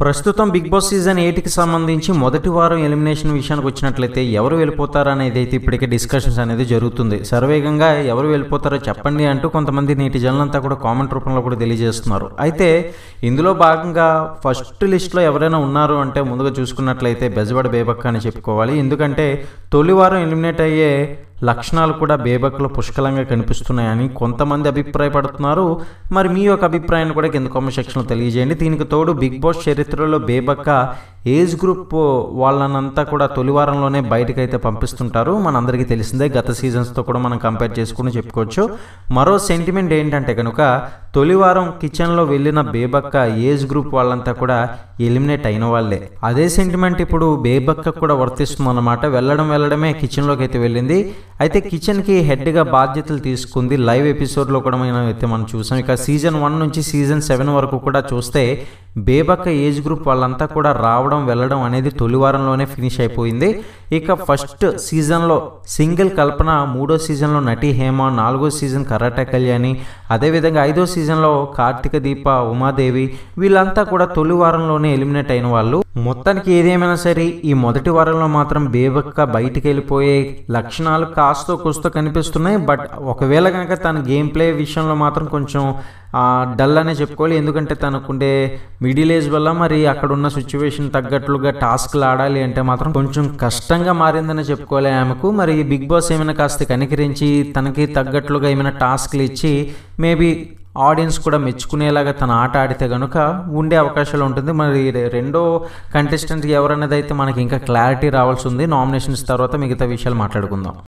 ప్రస్తుతం big boss season ఎయిట్కి సంబంధించి మొదటి వారం ఎలిమినేషన్ విషయానికి వచ్చినట్లయితే ఎవరు వెళ్ళిపోతారు అనేది అయితే ఇప్పటికే డిస్కషన్స్ అనేది జరుగుతుంది సర్వేగంగా ఎవరు వెళ్ళిపోతారో చెప్పండి అంటూ కొంతమంది నేటి జనులంతా కూడా కామెంట్ రూపంలో కూడా తెలియజేస్తున్నారు అయితే ఇందులో భాగంగా ఫస్ట్ లిస్ట్లో ఎవరైనా ఉన్నారు అంటే ముందుగా చూసుకున్నట్లయితే బెజవాడ బేబక్క అని చెప్పుకోవాలి ఎందుకంటే తొలి వారం ఎలిమినేట్ అయ్యే లక్షణాలు కూడా బేబక్లో పుష్కలంగా కనిపిస్తున్నాయని కొంతమంది అభిప్రాయపడుతున్నారు మరి మీ యొక్క అభిప్రాయాన్ని కూడా కింద కామెంట్ సెక్షన్లో తెలియజేయండి దీనికి తోడు బిగ్ బాస్ చరిత్రలో బేబక్క ఏజ్ గ్రూప్ వాళ్ళనంతా కూడా తొలి వారంలోనే బయటకైతే పంపిస్తుంటారు మనందరికీ తెలిసిందే గత సీజన్స్తో కూడా మనం కంపేర్ చేసుకుని చెప్పుకోవచ్చు మరో సెంటిమెంట్ ఏంటంటే కనుక తొలి వారం కిచెన్లో వెళ్ళిన బేబక్క ఏజ్ గ్రూప్ వాళ్ళంతా కూడా ఎలిమినేట్ అయిన వాళ్ళే అదే సెంటిమెంట్ ఇప్పుడు బేబక్క కూడా వర్తిస్తుంది అనమాట వెళ్ళడం వెళ్ళడమే కిచెన్లోకి అయితే వెళ్ళింది అయితే కిచెన్కి హెడ్గా బాధ్యతలు తీసుకుంది లైవ్ ఎపిసోడ్లో కూడా మనం అయితే మనం చూసాం ఇక సీజన్ వన్ నుంచి సీజన్ సెవెన్ వరకు కూడా చూస్తే బేబక్క ఏజ్ గ్రూప్ వాళ్ళంతా కూడా రావడం వెళ్ళడం అనేది తొలి వారంలోనే ఫినిష్ అయిపోయింది ఇక ఫస్ట్ సీజన్లో సింగిల్ కల్పన మూడో సీజన్లో నటి హేమ నాలుగో సీజన్ కరాటే కళ్యాణి అదేవిధంగా ఐదో సీజన్లో కార్తీక దీప ఉమాదేవి వీళ్ళంతా కూడా తొలి వారంలోనే ఎలిమినేట్ అయిన వాళ్ళు మొత్తానికి ఏదేమైనా సరే ఈ మొదటి వారంలో మాత్రం బేబక్క బయటికి వెళ్ళిపోయే లక్షణాలు కాస్తో కూస్తో కనిపిస్తున్నాయి బట్ ఒకవేళ కనుక తన గేమ్ ప్లే విషయంలో మాత్రం కొంచెం డల్ అనే చెప్పుకోవాలి ఎందుకంటే తనకుండే మిడిల్ ఏజ్ వల్ల మరి అక్కడ ఉన్న సిచ్యువేషన్ తగ్గట్లుగా టాస్క్లు ఆడాలి అంటే మాత్రం కొంచెం కష్టంగా మారిందని చెప్పుకోవాలి ఆమెకు మరి బిగ్ బాస్ ఏమైనా కాస్త కనికరించి తనకి తగ్గట్లుగా ఏమైనా టాస్క్లు ఇచ్చి మేబీ ఆడియన్స్ కూడా మెచ్చుకునేలాగా తన ఆట ఆడితే కనుక ఉండే అవకాశాలు ఉంటుంది మరి రెండో కంటెస్టెంట్ ఎవరనేది అయితే మనకి ఇంకా క్లారిటీ రావాల్సి ఉంది నామినేషన్స్ తర్వాత మిగతా విషయాలు మాట్లాడుకుందాం